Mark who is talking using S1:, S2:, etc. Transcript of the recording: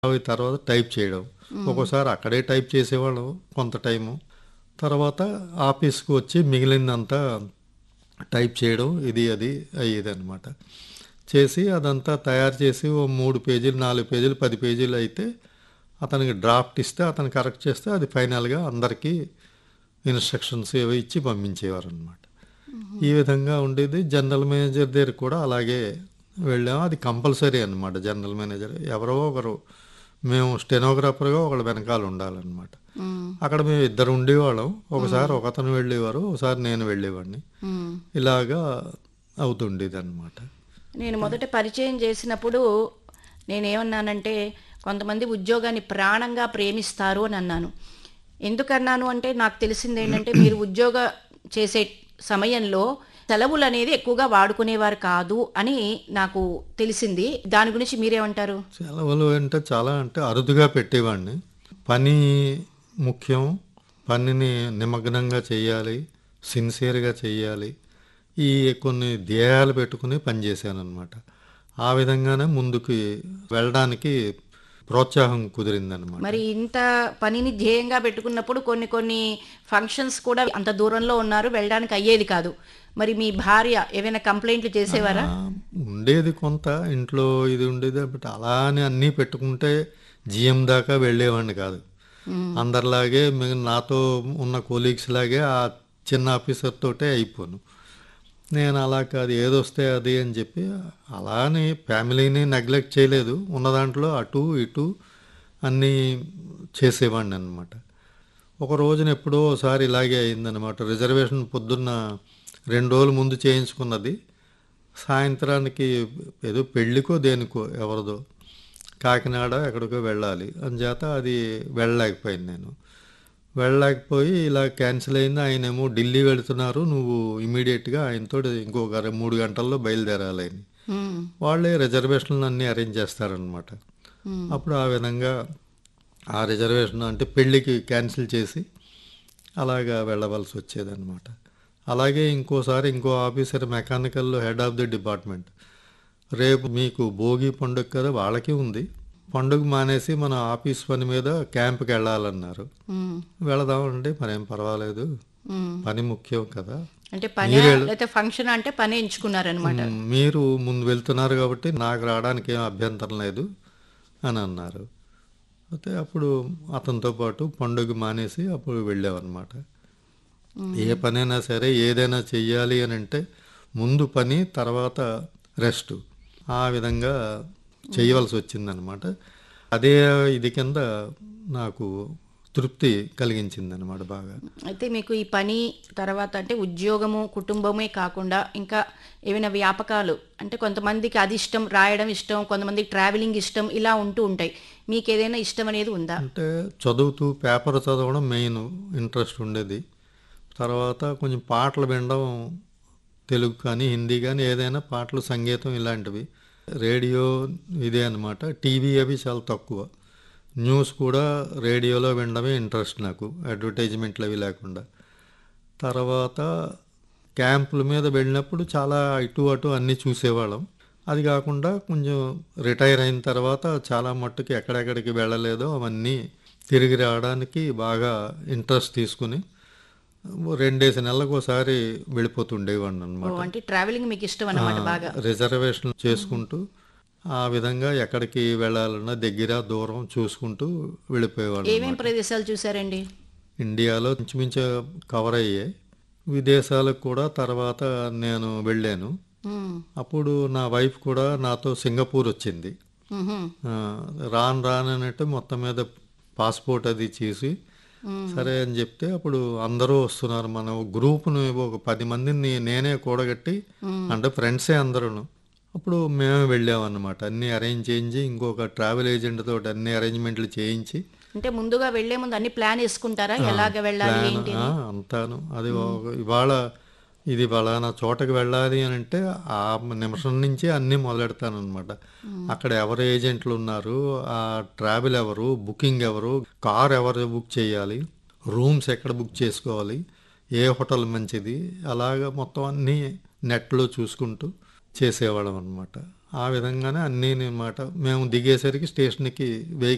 S1: అవి తర్వాత టైప్ చేయడం ఒక్కోసారి అక్కడే టైప్ చేసేవాళ్ళం కొంత టైము తర్వాత ఆఫీస్కి వచ్చి మిగిలిందంతా టైప్ చేయడం ఇది అది అయ్యేది అనమాట చేసి అదంతా తయారు చేసి ఓ మూడు పేజీలు నాలుగు పేజీలు పది పేజీలు అయితే అతనికి డ్రాఫ్ట్ ఇస్తే అతను కరెక్ట్ చేస్తే అది ఫైనల్గా అందరికీ ఇన్స్ట్రక్షన్స్ ఏవో ఇచ్చి పంపించేవారు అనమాట ఈ విధంగా ఉండేది జనరల్ మేనేజర్ దగ్గర కూడా అలాగే వెళ్ళాము అది కంపల్సరీ అనమాట జనరల్ మేనేజర్ ఎవరో ఒకరు మేము స్టెనోగ్రాఫర్గా ఒకళ్ళు వెనకాల ఉండాలన్నమాట అక్కడ మేము ఇద్దరు ఉండేవాళ్ళం ఒకసారి ఒక అతను వెళ్ళేవారు ఒకసారి నేను వెళ్ళేవాడిని
S2: మ్మ్.
S1: ఇలాగా అవుతుండేది అనమాట
S2: నేను మొదట పరిచయం చేసినప్పుడు నేనేమన్నానంటే కొంతమంది ఉద్యోగాన్ని ప్రాణంగా ప్రేమిస్తారు అని అన్నాను ఎందుకన్నాను అంటే నాకు తెలిసింది ఏంటంటే మీరు ఉద్యోగ చేసే సమయంలో సెలవులు అనేది ఎక్కువగా వాడుకునేవారు కాదు అని నాకు తెలిసింది దాని గురించి మీరేమంటారు
S1: సెలవులు అంటే చాలా అంటే అరుదుగా పెట్టేవాడిని పని ముఖ్యం పనిని నిమగ్నంగా చేయాలి సిన్సియర్గా చేయాలి ఈ కొన్ని ధ్యేయాలు పెట్టుకుని పనిచేశాను అనమాట ఆ విధంగానే ముందుకు వెళ్ళడానికి ప్రోత్సాహం కుదిరిందనమాట
S2: మరి ఇంత పనిని ధ్యేయంగా పెట్టుకున్నప్పుడు కొన్ని కొన్ని ఫంక్షన్స్ కూడా అంత దూరంలో ఉన్నారు వెళ్ళడానికి అయ్యేది కాదు మరి మీ భార్య ఏమైనా కంప్లైంట్లు చేసేవారా
S1: ఆ, ఉండేది కొంత ఇంట్లో ఇది ఉండేది బట్ అలానే అన్నీ పెట్టుకుంటే జిఎం దాకా వెళ్ళేవాడిని కాదు అందరిలాగే మిగిలిన నాతో ఉన్న కొలీగ్స్ లాగే ఆ చిన్న ఆఫీసర్ తోటే అయిపోను నేను అలా కాదు ఏదొస్తే అది అని చెప్పి అలానే ఫ్యామిలీని నెగ్లెక్ట్ చేయలేదు ఉన్న దాంట్లో అటు ఇటు అన్నీ చేసేవాడిని అనమాట ఒక రోజున ఎప్పుడో ఒకసారి ఇలాగే అయిందనమాట రిజర్వేషన్ పొద్దున్న రెండు రోజుల ముందు చేయించుకున్నది సాయంత్రానికి ఏదో పెళ్ళికో దేనికో ఎవరిదో కాకినాడ ఎక్కడికో వెళ్ళాలి అంచేత అది వెళ్ళలేకపోయింది నేను వెళ్ళలేకపోయి ఇలా క్యాన్సిల్ అయింది ఆయనేమో ఢిల్లీ వెళుతున్నారు నువ్వు ఇమీడియట్గా ఆయనతో ఇంకొక రె- మూడు గంటల్లో బయలుదేరాలి అని
S2: మ్మ్.
S1: వాళ్ళే రిజర్వేషన్లు అన్నీ అరేంజ్ చేస్తారనమాట అప్పుడు ఆ విధంగా ఆ రిజర్వేషన్ అంటే పెళ్ళికి క్యాన్సిల్ చేసి అలాగా వెళ్ళవలసి వచ్చేదన్నమాట అలాగే ఇంకోసారి ఇంకో ఆఫీసర్ మెకానికల్లో హెడ్ ఆఫ్ ది డిపార్ట్మెంట్ రేపు మీకు భోగి పండుగ కదా వాళ్ళకి ఉంది పండుగ మానేసి మన ఆఫీస్ పని మీద క్యాంప్కి వెళ్ళాలన్నారు
S2: మ్మ్.
S1: వెళదామంటే మరేం పర్వాలేదు
S2: మ్మ్.
S1: పని ముఖ్యం కదా
S2: అంటే పని లేకపోతే ఫంక్షన్ అంటే పని ఎంచుకున్నారనమాట
S1: మ్, మీరు ముందు వెళ్తున్నారు కాబట్టి నాకు రావడానికి ఏం అభ్యంతరం లేదు అని అన్నారు అయితే అప్పుడు అతనితో పాటు పండుగ మానేసి అప్పుడు వెళ్ళామన్నమాట ఏ పనైనా సరే ఏదైనా చెయ్యాలి అని అంటే ముందు పని తర్వాత రెస్ట్ ఆ విధంగా చేయవలసి వచ్చిందనమాట అదే ఇది కింద నాకు తృప్తి కలిగించిందనమాట బాగా
S2: అయితే మీకు ఈ పని తర్వాత అంటే ఉద్యోగము కుటుంబమే కాకుండా ఇంకా ఏమైనా వ్యాపకాలు అంటే కొంతమందికి అది ఇష్టం రాయడం ఇష్టం కొంతమందికి ట్రావెలింగ్ ఇష్టం ఇలా ఉంటూ ఉంటాయి మీకు ఏదైనా ఇష్టం అనేది ఉందా
S1: అంటే చదువుతూ పేపర్ చదవడం మెయిన్ ఇంట్రెస్ట్ ఉండేది తర్వాత కొంచెం పాటలు వినడం తెలుగు కానీ హిందీ కానీ ఏదైనా పాటలు సంగీతం ఇలాంటివి రేడియో ఇదే అనమాట టీవీ అవి చాలా తక్కువ న్యూస్ కూడా రేడియోలో వినడమే ఇంట్రెస్ట్ నాకు అడ్వర్టైజ్మెంట్లు అవి లేకుండా తర్వాత క్యాంపుల మీద వెళ్ళినప్పుడు చాలా ఇటు అటు అన్నీ చూసేవాళ్ళం అది కాకుండా కొంచెం రిటైర్ అయిన తర్వాత చాలా మట్టుకు ఎక్కడెక్కడికి వెళ్ళలేదో అవన్నీ తిరిగి రావడానికి బాగా ఇంట్రెస్ట్ తీసుకుని రెండేసి నెలలకు ఒకసారి వెళ్ళిపోతుండేవాడిని
S2: ఓ,
S1: అనమాట
S2: అంటే ట్రావెలింగ్ మీకు ఇష్టం అన్నమాట బాగా
S1: రిజర్వేషన్ చేసుకుంటూ ఆ విధంగా ఎక్కడికి వెళ్ళాలన్నా దగ్గర దూరం చూసుకుంటూ వెళ్ళిపోయేవాళ్ళం
S2: ఏమేం ప్రదేశాలు చూసారండి
S1: ఇండియాలో ఇంచుమించు కవర్ అయ్యాయి విదేశాలకు కూడా తర్వాత నేను వెళ్ళాను
S2: మ్మ్.
S1: అప్పుడు నా వైఫ్ కూడా నాతో సింగపూర్ వచ్చింది
S2: మ్మ్హ్మ్.
S1: ఆ, రాను రాను అంటే మొత్తం మీద పాస్పోర్ట్ అది చేసి సరే అని చెప్తే అప్పుడు అందరూ వస్తున్నారు మన గ్రూప్ను ఒక పది మందిని నేనే కూడగట్టి అంటే ఫ్రెండ్సే అందరూను అప్పుడు మేమే వెళ్ళామన్నమాట అన్ని అరేంజ్ చేయించి ఇంకొక ట్రావెల్ ఏజెంట్ తోటి అన్ని అరేంజ్మెంట్లు చేయించి
S2: అంటే ముందుగా వెళ్లే ముందు అన్ని ప్లాన్ వేసుకుంటారా ఎలాగ వెళ్ళాలి
S1: ప్లాన్,
S2: ఏంటి
S1: ఆ, అంతాను అది ఒక- ఇవాళ ఇది ఫలానా చోటకి వెళ్ళాలి అని అంటే ఆ నిమిషం నుంచి అన్నీ మొదలెడతాను అనమాట అక్కడ ఎవరు ఏజెంట్లు ఉన్నారు ఆ ట్రావెల్ ఎవరు బుకింగ్ ఎవరు కార్ ఎవరు బుక్ చేయాలి రూమ్స్ ఎక్కడ బుక్ చేసుకోవాలి ఏ హోటల్ మంచిది అలాగా మొత్తం అన్నీ నెట్లో చూసుకుంటూ చేసేవాళ్ళం అనమాట ఆ విధంగానే అన్నీ అనమాట మేము దిగేసరికి స్టేషన్కి వెహికల్